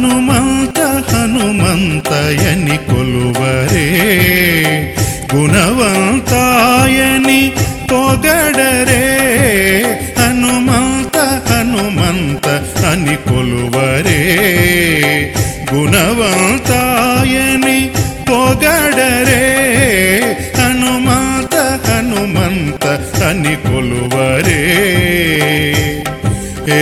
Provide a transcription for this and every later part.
హనుమంత హనుమంతయని కొలువరే గుణవంతాయని పొగడరే హనుమంత హనుమంత అని కొలువరే గుణవంతాయని పొగడరే హనుమంత హనుమంత అని కొలువరే ఏ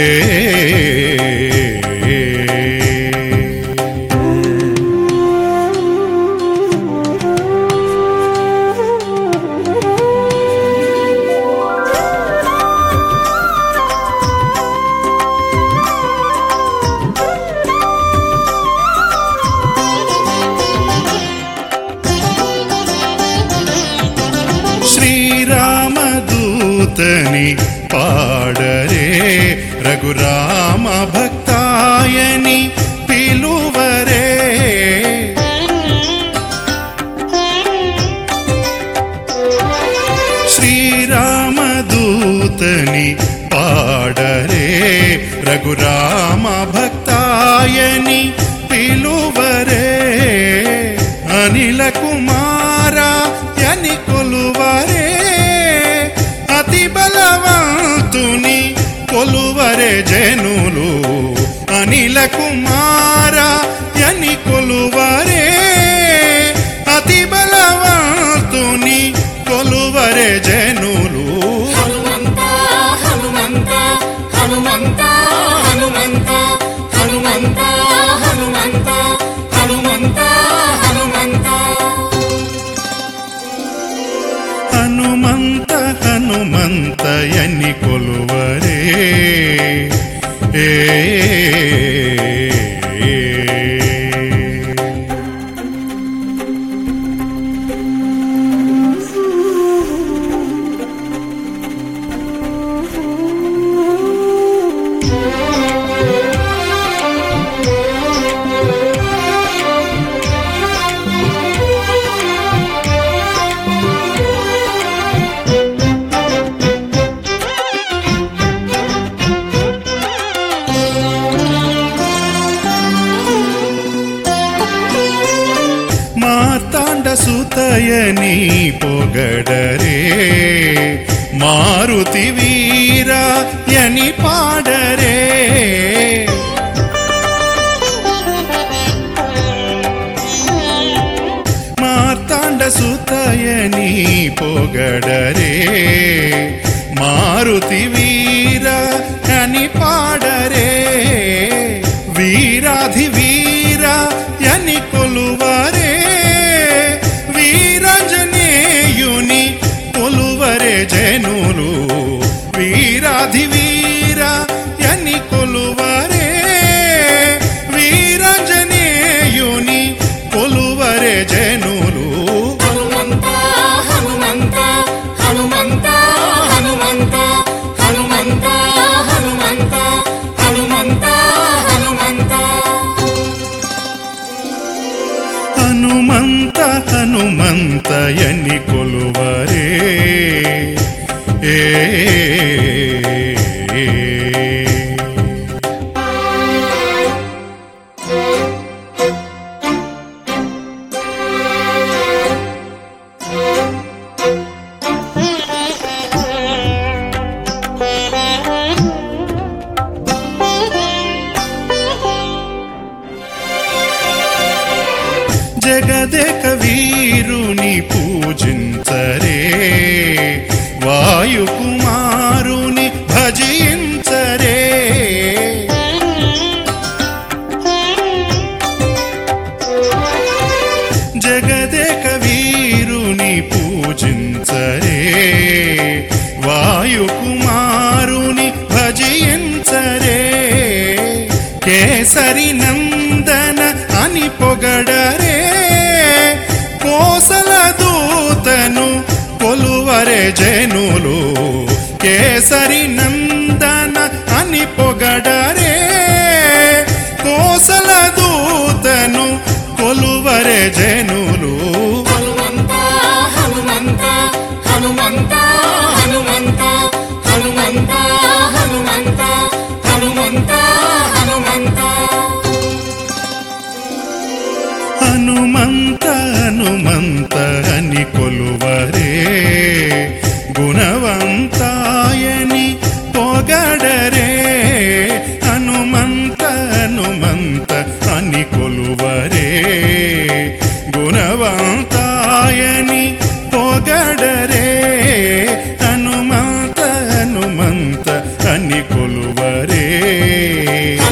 శ్రీరామదూతని పాడరే రఘురామ భక్తాయని పిలువరే శ్రీరామదూతని పాడరే రఘురామ భక్తాయని పిలువరే అనిల కుమార యని కొలువరే అతి బలవంతుని కొలువరే జనులు అనిల కుమార యని కొలువరే అతి బలవంతుని కొలువరే జనులు హనుమంత హనుమంత హనుమంత హనుమంత హనుమంత హనుమంత హనుమంత హనుమంత హనుమంత హనుమంతయని కొలువరే ఏ మార్తాండ సుతయని పొగడరే మారుతి వీర యని పాడరే మార్తాండ సుతయని పొగడరే మారుతి వీర అని పాడరే వీరాధి వీర యని కొలువరే వీరంజనేయుని కొలువరే జనులు వీరాధి వీర యని కొలువరే వీరంజనేయుని కొలువరే జనులు హనుమంత హనుమంత హనుమంత హనుమంత హనుమంత హనుమంత హనుమంత హనుమంత హనుమంత హనుమంతయని కొలువరే ఏ జగదేక వీరుని పూజించరే వాయుకుమారుని భజించరే జగదేక వీరుని పూజించరే వాయుకుమారుని భజించరే కేసరి నందన అని పొగడరే కోసల దూతను కొలువరే జనులు కేసరి నందన అని పొగడరే కోసల దూతను కొలువరే జనులు హనుమంత హనుమంత హనుమంత హనుమంత హనుమంత హనుమంత హనుమంత హనుమంత అని కొలువరే గుణవంతాయని పొగడరే హనుమంత హనుమంత అని కొలువరే